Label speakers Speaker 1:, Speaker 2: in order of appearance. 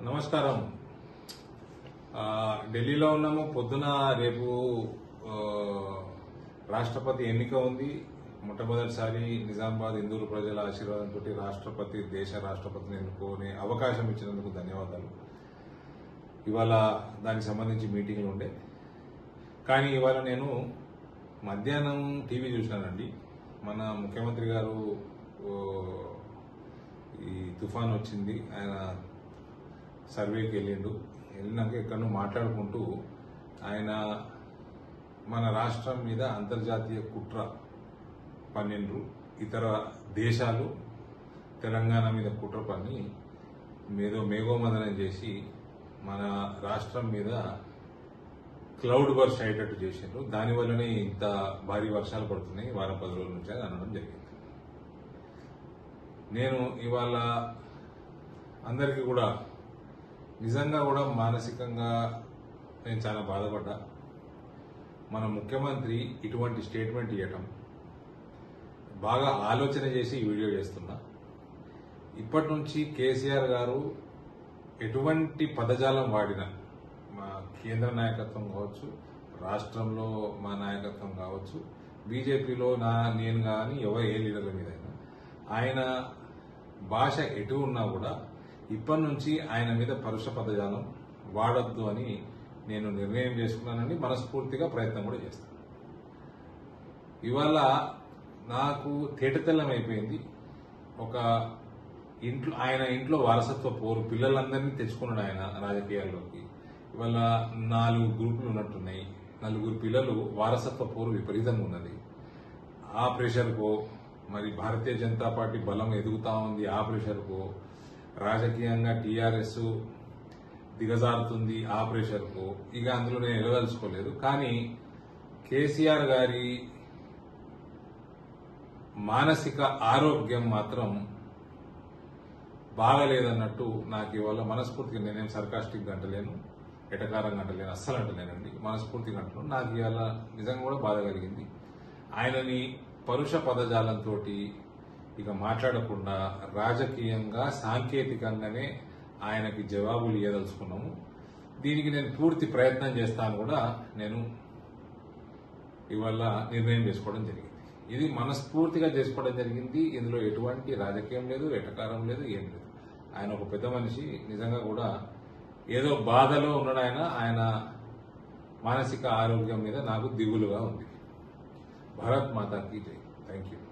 Speaker 1: నమస్కారం ఆ, ఢిల్లీలో ఉన్నాము పొద్దున రేపు ఆ, రాష్ట్రపతి ఎన్నిక ఉంది మొట్టమొదటిసారి నిజామాబాద్ ఇందూరు ప్రజల ఆశీర్వాదంతో రాష్ట్రపతి దేశ రాష్ట్రపతిని ఎన్నుకునే అవకాశం ఇచ్చినందుకు ధన్యవాదాలు ఇవాళ దానికి సంబంధించి మీటింగ్లు ఉండే కానీ ఇవాళ నేను మధ్యాహ్నం టీవీ చూసినానండి మన ముఖ్యమంత్రి గారు ఓ, ఈ తుఫాన్ వచ్చింది ఆయన సర్వేకి వెళ్ళిండు వెళ్ళినాక ఎక్కడో మాట్లాడుకుంటూ ఆయన మన రాష్ట్రం మీద అంతర్జాతీయ కుట్ర పన్నెండు ఇతర దేశాలు తెలంగాణ మీద కుట్ర పన్ని మేదో మేఘోమదనం చేసి మన రాష్ట్రం మీద క్లౌడ్ బర్స్ట్ అయ్యేటట్టు చేసిండ్రు దానివల్లనే ఇంత భారీ వర్షాలు పడుతున్నాయి వారం పది రోజుల నుంచి అని అనడం జరిగింది నేను ఇవాళ అందరికీ కూడా నిజంగా కూడా మానసికంగా నేను చాలా బాధపడ్డా మన ముఖ్యమంత్రి ఇటువంటి స్టేట్మెంట్ ఇవ్వటం బాగా ఆలోచన చేసి ఈ వీడియో చేస్తున్నా ఇప్పటి నుంచి కేసీఆర్ గారు ఎటువంటి పదజాలం వాడినా మా కేంద్ర నాయకత్వం కావచ్చు రాష్ట్రంలో మా నాయకత్వం కావచ్చు బీజేపీలో నా నేను కానీ ఎవరు ఏ లీడర్ల మీద అయినా ఆయన భాష ఎటు ఉన్నా కూడా ఇప్పటి నుంచి ఆయన మీద పరుష పదజాలం వాడొద్దు అని నేను నిర్ణయం చేసుకున్నానని మనస్ఫూర్తిగా ప్రయత్నం కూడా చేస్తాను ఇవాళ నాకు తేటతెల్లం అయిపోయింది ఒక ఇంట్లో ఆయన ఇంట్లో వారసత్వ పోరు పిల్లలందరినీ తెచ్చుకున్నాడు ఆయన రాజకీయాల్లోకి ఇవాళ నాలుగు గ్రూపులు ఉన్నట్టున్నాయి నలుగురు పిల్లలు వారసత్వ పోరు విపరీతంగా ఉన్నది ఆ ప్రెషర్కో మరి భారతీయ జనతా పార్టీ బలం ఎదుగుతా ఉంది ఆ ప్రెషర్కో రాజకీయంగా టీఆర్ఎస్ దిగజారుతుంది ఆ ప్రెషర్కు ఇక అందులో నేను ఎలదలుచుకోలేదు కానీ కేసీఆర్ గారి మానసిక ఆరోగ్యం మాత్రం బాగలేదన్నట్టు నాకు ఇవాళ మనస్ఫూర్తిగా నేనేం సర్కాస్టిక్ అంటలేను ఎటకారంగా అంటలేను అస్సలు అంటలేనండి మనస్ఫూర్తిగా అంటున్నాను నాకు ఇవాళ నిజంగా కూడా బాధ కలిగింది ఆయనని పరుష పదజాలంతో ఇక మాట్లాడకుండా రాజకీయంగా సాంకేతికంగానే ఆయనకి జవాబులు ఇవ్వదలుచుకున్నాము దీనికి నేను పూర్తి ప్రయత్నం చేస్తాను కూడా నేను ఇవాళ నిర్ణయం చేసుకోవడం జరిగింది ఇది మనస్ఫూర్తిగా చేసుకోవడం జరిగింది ఇందులో ఎటువంటి రాజకీయం లేదు ఎటకారం లేదు ఏం లేదు ఆయన ఒక పెద్ద మనిషి నిజంగా కూడా ఏదో బాధలో ఉన్నాడు ఆయన ఆయన మానసిక ఆరోగ్యం మీద నాకు దిగులుగా ఉంది భారత్ మాతాకి జై థ్యాంక్ యూ